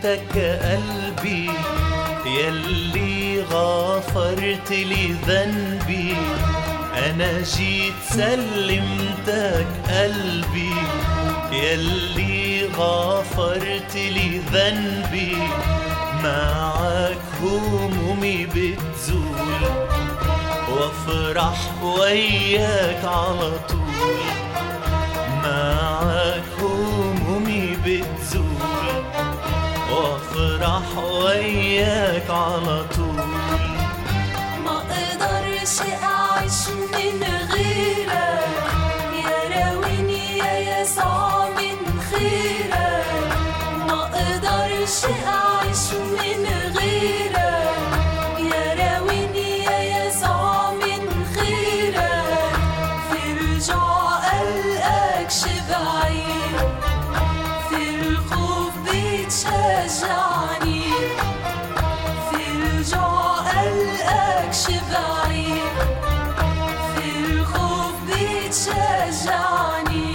سلمتك قلبي يلي غفرت لي ذنبي انا جيت سلمتك قلبي يلي غفرت لي ذنبي معك همومي بتزول وافرح وياك على طول معك همومي بتزول وافرح وياك على طول ما اقدرش اعيش من غيرك يا راويني يا يسوع من خيرك ما اقدرش اعيش من غيرك يا راويني يا يسوع من خيرك في رجوع قلقك شبعين في الخوف بتشجعني في الجوع قلقك شبعين في الخوف بتشجعني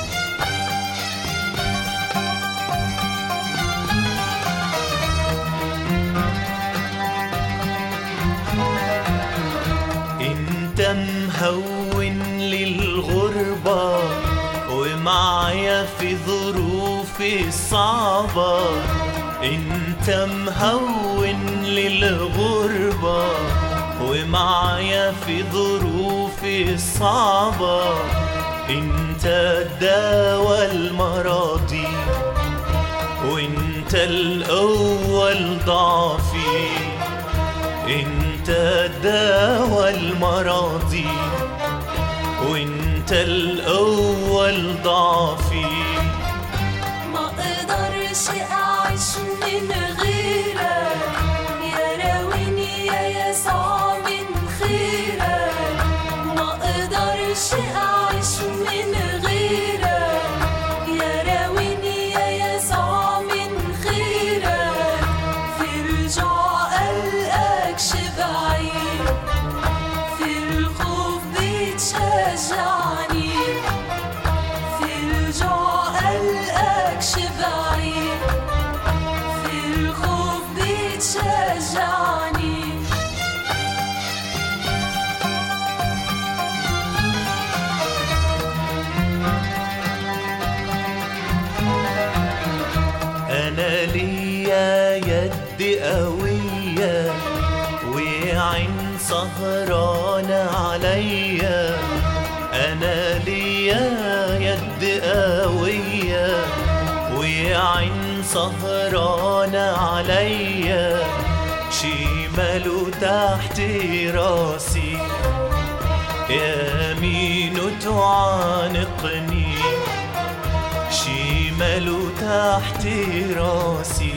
انت مهون للغربة ومعايا في ظروفي الصعبة انت مهون للغربة ومعايا في ظروفي الصعبة انت الدواء المراضي وانت الاول ضعفي انت الدواء المراضي وانت الاول ضعفي ما اقدرش اعيش من غيرك يا راويني يا يسوع من خيرك ما اقدرش اعيش من غيرك يا راويني يا يسوع من خيرك في رجوع قلقك شبعين في الخوف بتشجعني في الجوع قلقك شبعين في الخوف بتشجعني انا ليا يد قوية وعين سهرانة عليا انا ليا يد قوية وعين سهرانة عليا شماله تحت راسي يمينه تعانقني شماله تحت راسي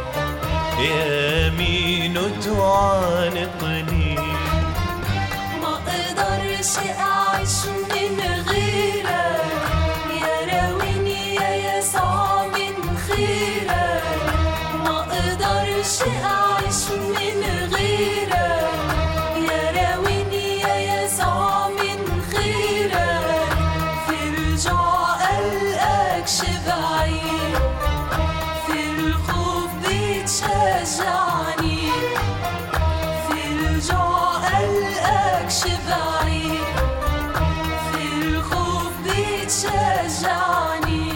يمينه تعانقني ما اقدرش اعيش من غيرك يا راويني يا يسوع من خيرك ما اقدرش اعيش من غيرك يا راويني يا يسوع من خيرك في رجوع قلقك شبعين في الخوف بتشجعني في الجوع قلقك شبعين في الخوف بتشجعني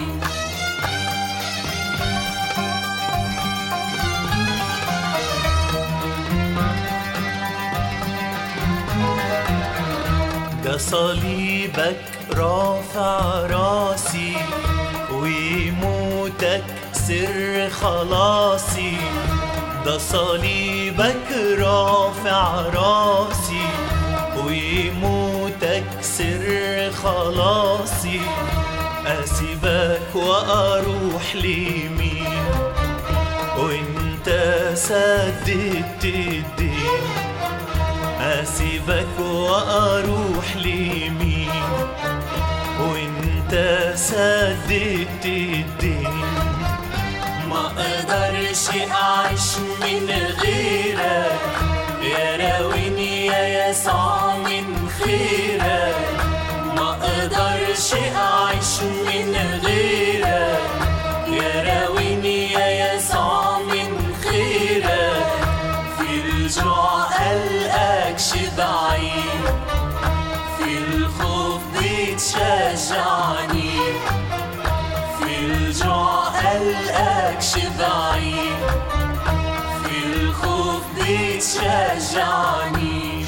ده صليبك رافع راسي وموتك سر خلاصي ده صليبك رافع راسي وموتك سر خلاصي أسيبك وأروح لمين وانت سددت الدين أسيبك وأروح لمين وانت سددت الدين ما اقدرش اعيش من غيرك يا راويني يا يسوع من خيرك ما اقدرش اعيش من غيرك يا راويني يا يسوع بتشجعني في الجوع ألقاك شبعي في الخوف بتشجعني